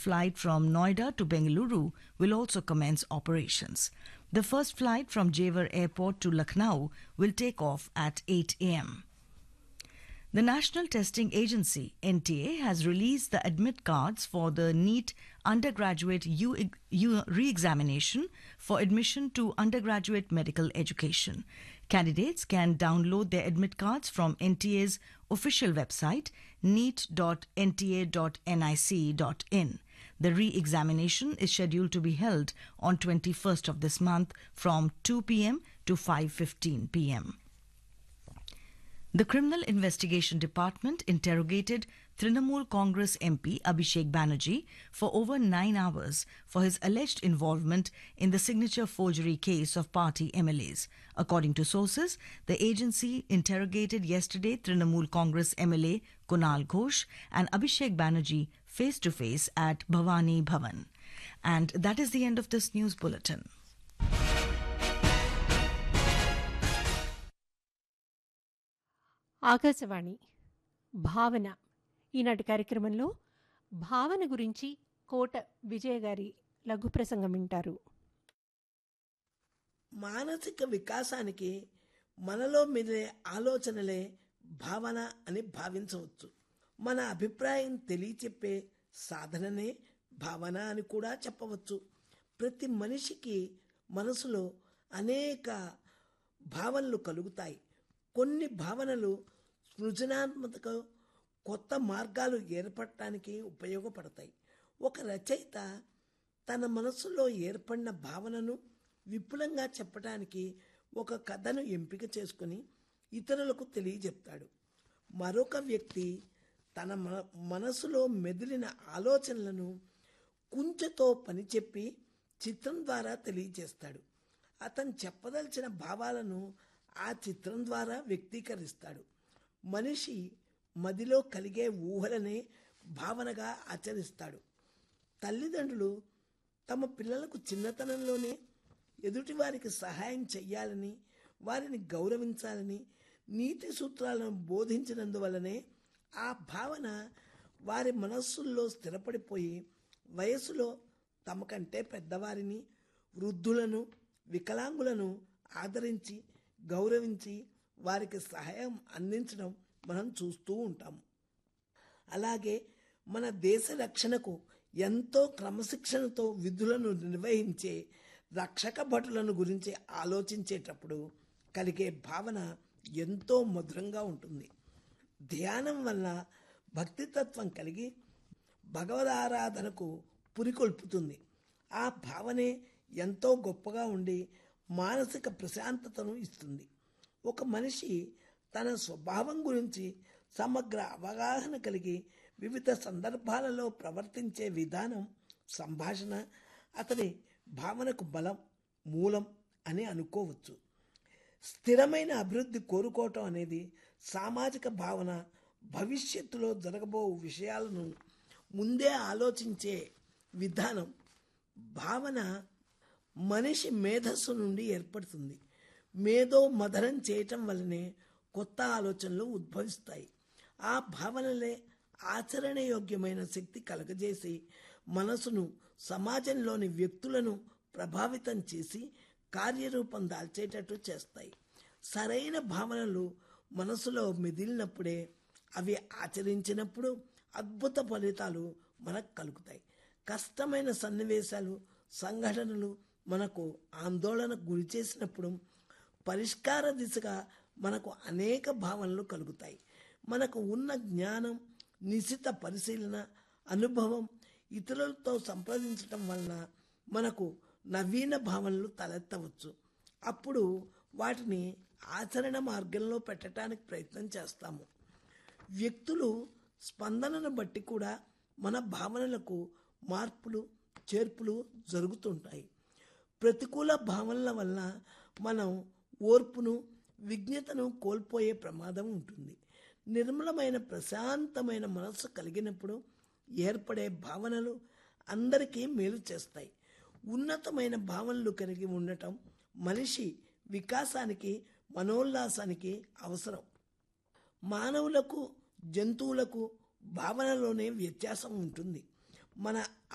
flight from Noida to Bengaluru will also commence operations. The first flight from Jewar Airport to Lucknow will take off at 8 a.m. The National Testing Agency, NTA, has released the admit cards for the NEET undergraduate U- U- re-examination for admission to undergraduate medical education. Candidates can download their admit cards from NTA's official website, neet.nta.nic.in. The re-examination is scheduled to be held on 21st of this month from 2 p.m. to 5:15 p.m. The Criminal Investigation Department interrogated Trinamool Congress MP Abhishek Banerjee for over nine hours for his alleged involvement in the signature forgery case of party MLAs. According to sources, the agency interrogated yesterday Trinamool Congress MLA Kunal Ghosh and Abhishek Banerjee face to face at Bhavani Bhavan. And that is the end of this news bulletin. Akashvani భావన ఈనాటి కార్యక్రమంలో భావన గురించి కోట విజయ గారి లఘు ప్రసంగం వింటారు మానసిక వికాసానికి మనలో మిగిలే ఆలోచనలే భావన అని భావించవచ్చు మన అభిప్రాయం తెలియచెప్పే సాధననే భావన అని కూడా చెప్పవచ్చు ప్రతి మనిషికి మనసులో అనేక భావనలు కలుగుతాయి కొన్ని భావనలు సృజనాత్మక కొత్త మార్గాలు ఏర్పడటానికి ఉపయోగపడతాయి ఒక రచయిత తన మనసులో ఏర్పడిన భావనను విపులంగా చెప్పడానికి ఒక కథను ఎంపిక చేసుకుని ఇతరులకు తెలియజెప్తాడు మరొక వ్యక్తి తన మన మనసులో మెదిలిన ఆలోచనలను కుంచెతో పనిచెప్పి చిత్రం ద్వారా తెలియజేస్తాడు అతను చెప్పదలిచిన భావాలను ఆ చిత్రం ద్వారా వ్యక్తీకరిస్తాడు మనిషి మదిలో కలిగే ఊహలనే భావనగా ఆచరిస్తాడు తల్లిదండ్రులు తమ పిల్లలకు చిన్నతనంలోనే ఎదుటివారికి సహాయం చెయ్యాలని వారిని గౌరవించాలని నీతి సూత్రాలను బోధించినందువల్లనే ఆ భావన వారి మనస్సుల్లో స్థిరపడిపోయి వయసులో తమకంటే పెద్దవారిని వృద్ధులను వికలాంగులను ఆదరించి గౌరవించి వారికి సహాయం అందించడం మనం చూస్తూ ఉంటాము అలాగే మన దేశ రక్షణకు ఎంతో క్రమశిక్షణతో విధులను నిర్వహించే రక్షక భటులను గురించి ఆలోచించేటప్పుడు కలిగే భావన ఎంతో మధురంగా ఉంటుంది ధ్యానం వల్ల భక్తితత్వం కలిగి భగవదారాధనకు పురికొల్పుతుంది ఆ భావనే ఎంతో గొప్పగా ఉండి మానసిక ప్రశాంతతను ఇస్తుంది ఒక మనిషి తన స్వభావం గురించి సమగ్ర అవగాహన కలిగి వివిధ సందర్భాలలో ప్రవర్తించే విధానం సంభాషణ అతని భావనకు బలం మూలం అని అనుకోవచ్చు స్థిరమైన అభివృద్ధి కోరుకోవటం అనేది సామాజిక భావన భవిష్యత్తులో జరగబో విషయాలను ముందే ఆలోచించే విధానం భావన మనిషి మేధస్సు నుండి ఏర్పడుతుంది మేధో మదనం చేయటం వల్లనే కొత్త ఆలోచనలు ఉద్భవిస్తాయి ఆ భావనలే ఆచరణయోగ్యమైన శక్తి కలగజేసి మనసును సమాజంలోని వ్యక్తులను ప్రభావితం చేసి కార్యరూపం దాల్చేటట్టు చేస్తాయి సరైన భావనలు మనసులో మెదిలినప్పుడే అవి ఆచరించినప్పుడు అద్భుత ఫలితాలు మనకు కలుగుతాయి కష్టమైన సన్నివేశాలు సంఘటనలు మనకు ఆందోళనకు గురి చేసినప్పుడు పరిష్కార దిశగా మనకు అనేక భావనలు కలుగుతాయి మనకు ఉన్న జ్ఞానం నిశిత పరిశీలన అనుభవం ఇతరులతో సంప్రదించటం వలన మనకు నవీన భావనలు తలెత్తవచ్చు అప్పుడు వాటిని ఆచరణ మార్గంలో పెట్టడానికి ప్రయత్నం చేస్తాము వ్యక్తులు స్పందనను బట్టి కూడా మన భావనలకు మార్పులు చేర్పులు జరుగుతుంటాయి ప్రతికూల భావనల వల్ల మనం ఓర్పును విజ్ఞతను కోల్పోయే ప్రమాదం ఉంటుంది నిర్మలమైన ప్రశాంతమైన మనస్సు కలిగినప్పుడు ఏర్పడే భావనలు అందరికీ మేలు చేస్తాయి ఉన్నతమైన భావనలు కలిగి ఉండటం మనిషి వికాసానికి మనోల్లాసానికి అవసరం మానవులకు జంతువులకు భావనలోనే వ్యత్యాసం ఉంటుంది మన